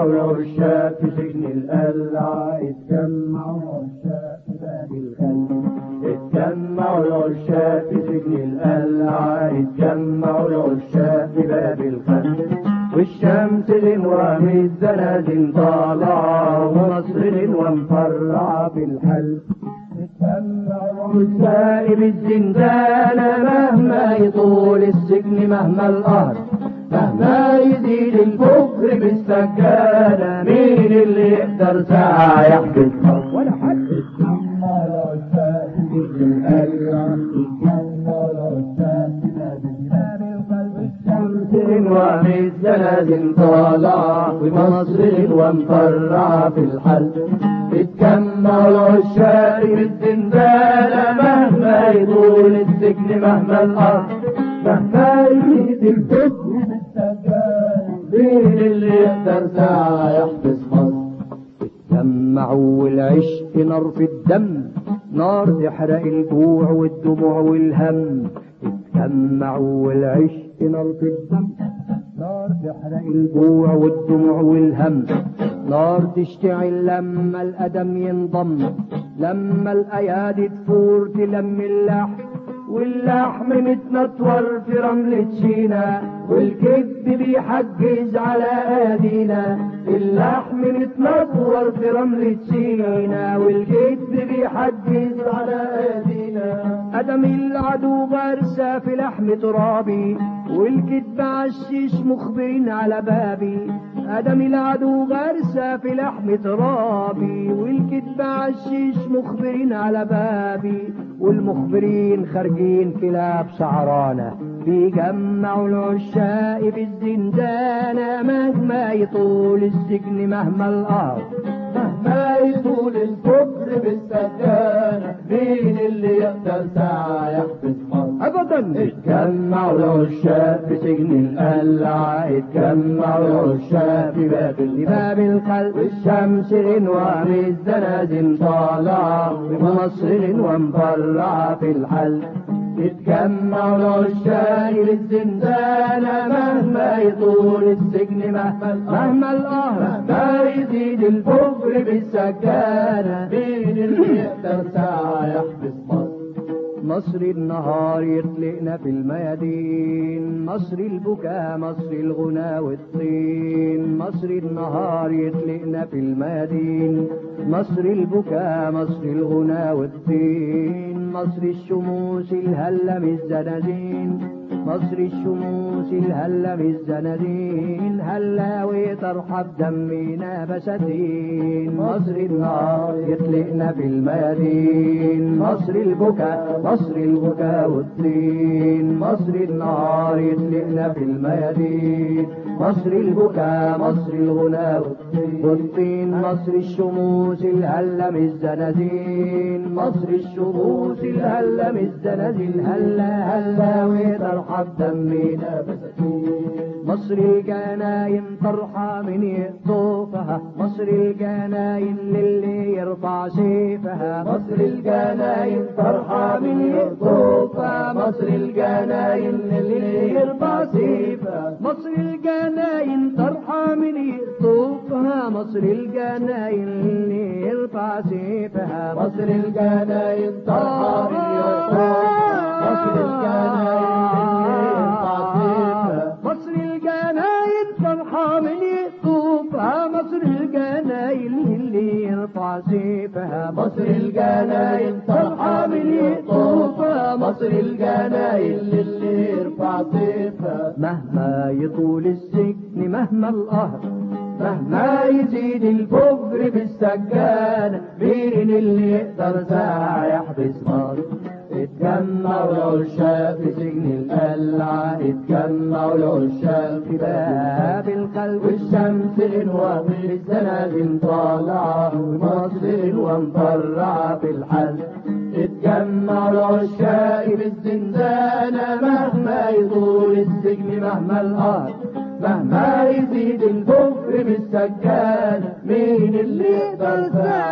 اتجمعوا العشاق في سجن القلعة اتجمعوا العشاق في باب الخل اتجمعوا العشاق في سجن القلعة اتجمعوا العشاق في باب الخل والشمس غنوة من الزنازل طالعة ومصر غنوة مفرعة في الحل والسائب الزندان مهما يطول السجن مهما القهر مهما يزيد الكفر بالسكانة مين اللي يقدر ساعة يحبس ولا حد ومن الزلازل طالعة ومصر ومفرعة في الحل اتجمعوا العشاق بالزنزانة مهما يطول السجن مهما الأرض مهما يزيد الكفر بالسكانة مين اللي يقدر ساعة يحبس مصر اتجمعوا والعشق نار في الدم نار تحرق الجوع والدموع والهم اتجمعوا والعشق نار في الدم نار تحرق الجوع والدموع والهم نار تشتعل لما الأدم ينضم لما الأيادي تفور تلم اللحم واللحم متنطور في رملة سينا والكذب بيحجز على ايادينا اللحم متنطور في رملة سينا والكذب بيحجز على ايادينا ادم العدو غرسة في لحم ترابي والكذب عشش مخبرين على بابي ادم العدو غرسة في لحم ترابي والكذب عشش مخبرين على بابي والمخبرين خارجين كلاب سعرانة بيجمعوا العشاق في الزنزانة مهما يطول السجن مهما الأرض مهما يطول الكفر بالسجانة مين اللي يقدر ساعة يحبس مصر أبدا اتجمعوا العشاق في سجن القلعة اتجمعوا العشاق في باب باب القلب والشمس غنوة من الزنازل طالعة ومصر غنوة مفرعة في الحل اتجمعوا العشاق للزنزانة مهما يطول السجن مهما مهما القهر مهما يزيد الكفر بالسكانة مين اللي يقدر ساعة يحبس مصر مصر النهار يطلقنا في الميادين مصر البكاء مصر الغنى والطين مصر النهار يطلقنا في الميادين مصر البكاء مصر الغنى والطين مصر الشموس الهلم الزنازين مصر الشموس الهلم الزنازين هلا وترحب دمنا بساتين مصر النار يطلقنا في الميادين مصر البكاء مصر البكاء والطين مصر النار يطلقنا في الميادين مصر البكاء مصر الغنى والطين مصر الشموس الهلم الزنازين مصر الشموس الهلم الزنازين هلا هلا وترحب دمنا بساتين مصر الجناين طرحة من يقطوفها مصر الجناين للي يرفع سيفها مصر الجناين طرحة من يقطوفها مصر الجناين للي يرفع سيفها مصر الجناين طرحة من يقطوفها مصر الجناين اللي يرفع سيفها مصر الجناين طرحة من يقطوفها مصر الجناين مصر الجناين فرحة من يطوفها مصر الجناين اللي يرفع سيفها مصر الجناين فرحة من يطوفها مصر الجناين اللي يرفع سيفها مهما يطول السجن مهما القهر مهما يزيد الكفر بالسجانة مين اللي يقدر ساعة يحبس مصر اتجمعوا العشاق في سجن القلعة اتجمعوا العشاق في باب القلب والشمس غنوة الزنازل طالعة ومصر غنوة مفرعة في الحل اتجمعوا العشاق في الزنزانة مهما يطول السجن مهما الأرض مهما يزيد الكفر بالسجانة مين اللي يقدر